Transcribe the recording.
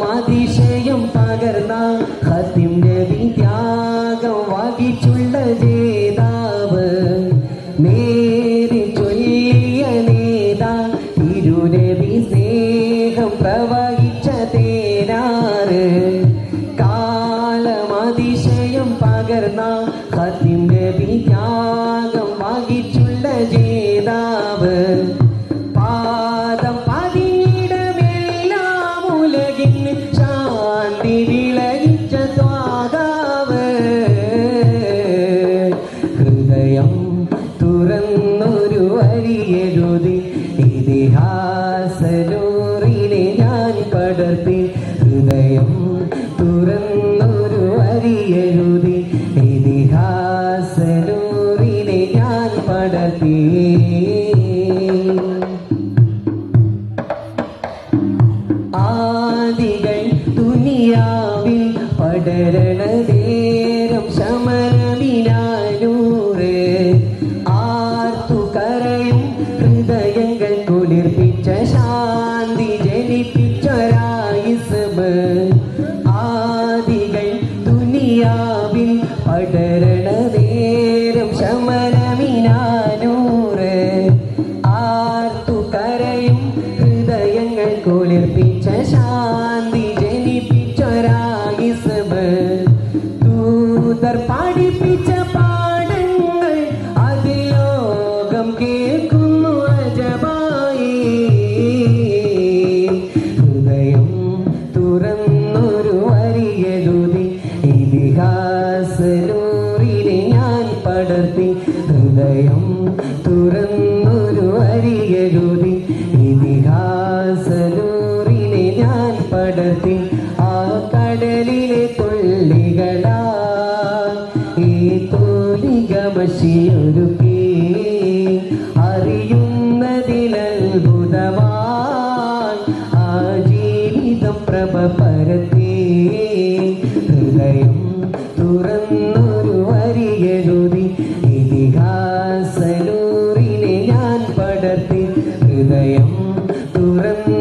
കാലമാതിശയം പകർന്ന ഹത്തിം നബി ത്യാഗം വഹിച്ചുള്ള ജേതാവ് നേരി ചൊല്ലിയ നേതാ തിരുനബി സ്നേഹം പ്രവഹിച്ച തേനാറ് കാലമതിശയം പകർന്ന ഹത്തിം നബി ത്യാഗം വഹിച്ചുള്ള ജേതാവ് പാദം പതിയിടമെല്ലാം ഉലകിന് ശാന്തി വിളയിച്ച സ്വാഗാവ് ഹൃദയം തുറന്നൊരു വരിയെഴുതി ഇതിഹാസനൂറിനെ ഞാൻ പടർത്തി ഹൃദയം തുറന്നൊരു വരിയെഴുതി ഇതിഹാസനൂറിനെ ഞാൻ പടർത്തി ആദികൾ ദുനിയാവിൽ പടരണ നേരം ശമനമിനാനൂറ് ആർത്തു കരയും ഹൃദയങ്ങൾ കുളിർപ്പിച്ച ശാന്തി ജനിപ്പിച്ചൊരായിസബ് ആദികൾ ദുനിയാവിൽ പടരണ നേരം ശമനമിനാനൂറ് ആർത്തു കരയും ഹൃദയങ്ങൾ കുളിർപ്പിച്ച ശാന്തി ജനിപ്പിച്ചൊരായിസബ് ദൂതർ പഠിപ്പിച്ച പാഠങ്ങൾ അതിലോകം കേൾക്കുന്നു അജബായി ഹൃദയം തുറന്നൊരു വരിയെഴുതി ഇതിഹാസനൂറിനെ ഞാൻ പടർത്തി ഹൃദയം തുറന്നൊരു വരിയെഴുതി ഇതിഹാസനൂറിനെ ഞാൻ പടർത്തി ആ കടലിലെ തുള്ളികളാ ഈ തോലികമശിയൊരുക്കി അറിയുന്നതിലത്ഭുതമായി ആ ജീവിതം പ്രഭ പരത്തി ഹൃദയം തുറന്നൊരു വരിയെഴുതി ഇതിഹാസനൂറിനെ ഞാൻ പടർത്തി ഹൃദയം തുറന്ന